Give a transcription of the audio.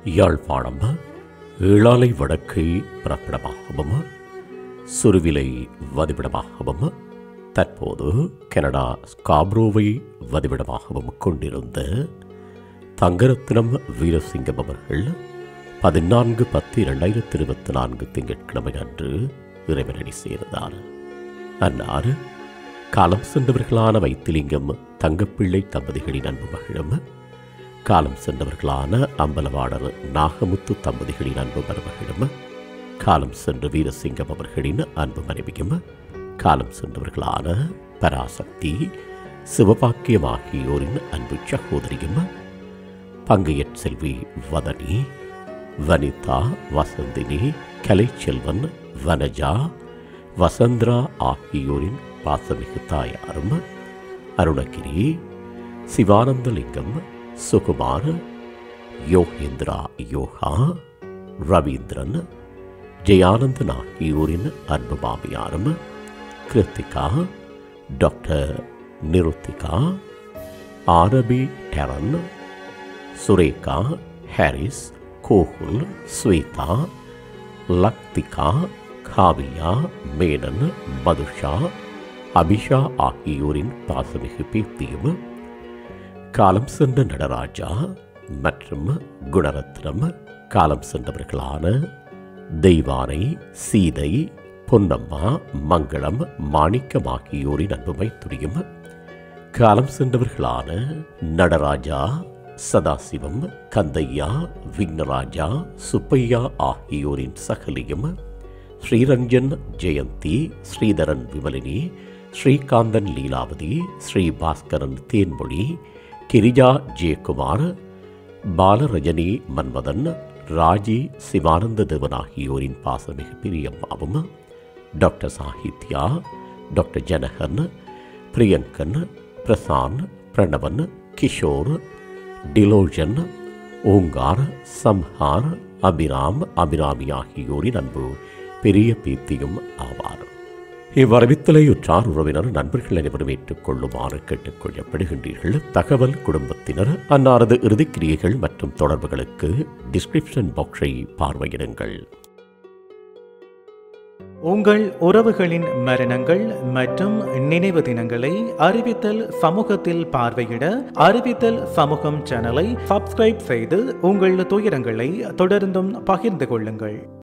யாழ்ப்பாணம் ஏழாலை வடக்கை பிறப்பிடமாகவும் சுருவிலை வதிவிடமாகவும் தற்போது கனடா ஸ்காப்ரோவை வதிவிடமாகவும் கொண்டிருந்த தங்கரத்னம் வீரசிங்கம் அவர்கள் பதினான்கு பத்து இரண்டாயிரத்தி இருபத்தி நான்கு திங்கட்கிழமை அன்று இறைவனடி சேர்ந்தார் அன்னார் காலம் சென்றவர்களான வைத்திலிங்கம் தங்கப்பிள்ளை தம்பதிகளின் அன்பு மகளும் காலம் சென்றவர்களான அம்பலவாடர் நாகமுத்து தம்பதிகளின் அன்பு மருமகளும் காலம் சென்ற வீரசிங்கம் அவர்களின் அன்பு மனைவியும் காலம் சென்றவர்களான பராசக்தி சிவபாக்கியம் ஆகியோரின் அன்பு சகோதரியும் பங்கையற் செல்வி வதனி வனிதா வசந்தினி கலைச்செல்வன் வனஜா வசந்திரா ஆகியோரின் பாசமிகு தாயாரும் அருணகிரி சிவானந்தலிங்கம் சுகுமார் யோகேந்திரா யோகா ரவீந்திரன் ஜெயானந்தன் ஆகியோரின் அன்பு மாமியாரும் கிருத்திகா டாக்டர் நிருத்திகா ஆரபி டெரன் சுரேகா ஹாரிஸ் கோகுல் ஸ்வேதா லக்திகா காவியா மேனன் மதுஷா அபிஷா ஆகியோரின் பாசமிகு பேத்தியும் காலம் சென்ற நடராஜா மற்றும் குணரத்னம் காலம் சென்றவர்களான தெய்வானை சீதை பொன்னம்மா மங்களம் மாணிக்கம் ஆகியோரின் அன்புமை துடியும் காலம் சென்றவர்களான நடராஜா சதாசிவம் கந்தையா விக்னராஜா சுப்பையா ஆகியோரின் சகலியும் ஸ்ரீரஞ்சன் ஜெயந்தி ஸ்ரீதரன் விமலினி ஸ்ரீகாந்தன் லீலாவதி ஸ்ரீ பாஸ்கரன் தேன்மொழி கிரிஜா ஜெயக்குமார் பாலரஜினி மன்மதன் ராஜி சிவானந்த தேவன் ஆகியோரின் பாசமிகு பிரியம்மாவும் டாக்டர் சாகித்யா டாக்டர் ஜனகன் பிரியங்கன் பிரசான் பிரணவன் கிஷோர் டிலோஜன் ஓங்கார் சம்ஹார் அபிராம் அபிராமி ஆகியோரின் அன்பு பெரிய பீத்தியும் ஆவார் இவ்வரவித்தலையுற்றார் உறவினர் நண்பர்கள் அனைவரும் ஏற்றுக்கொள்ளுமாறு கேட்டுக்கொள்ளப்படுகின்றீர்கள் தகவல் குடும்பத்தினர் அன்னாரது இறுதிக்கிரியைகள் மற்றும் தொடர்புகளுக்கு டிஸ்கிரிப்ஷன் பாக்ஸை பார்வையிடுங்கள் உங்கள் உறவுகளின் மரணங்கள் மற்றும் நினைவு தினங்களை அறிவித்தல் சமூகத்தில் பார்வையிட அறிவித்தல் சமூகம் சேனலை சப்ஸ்கிரைப் செய்து உங்கள் துயரங்களை தொடர்ந்தும் பகிர்ந்து கொள்ளுங்கள்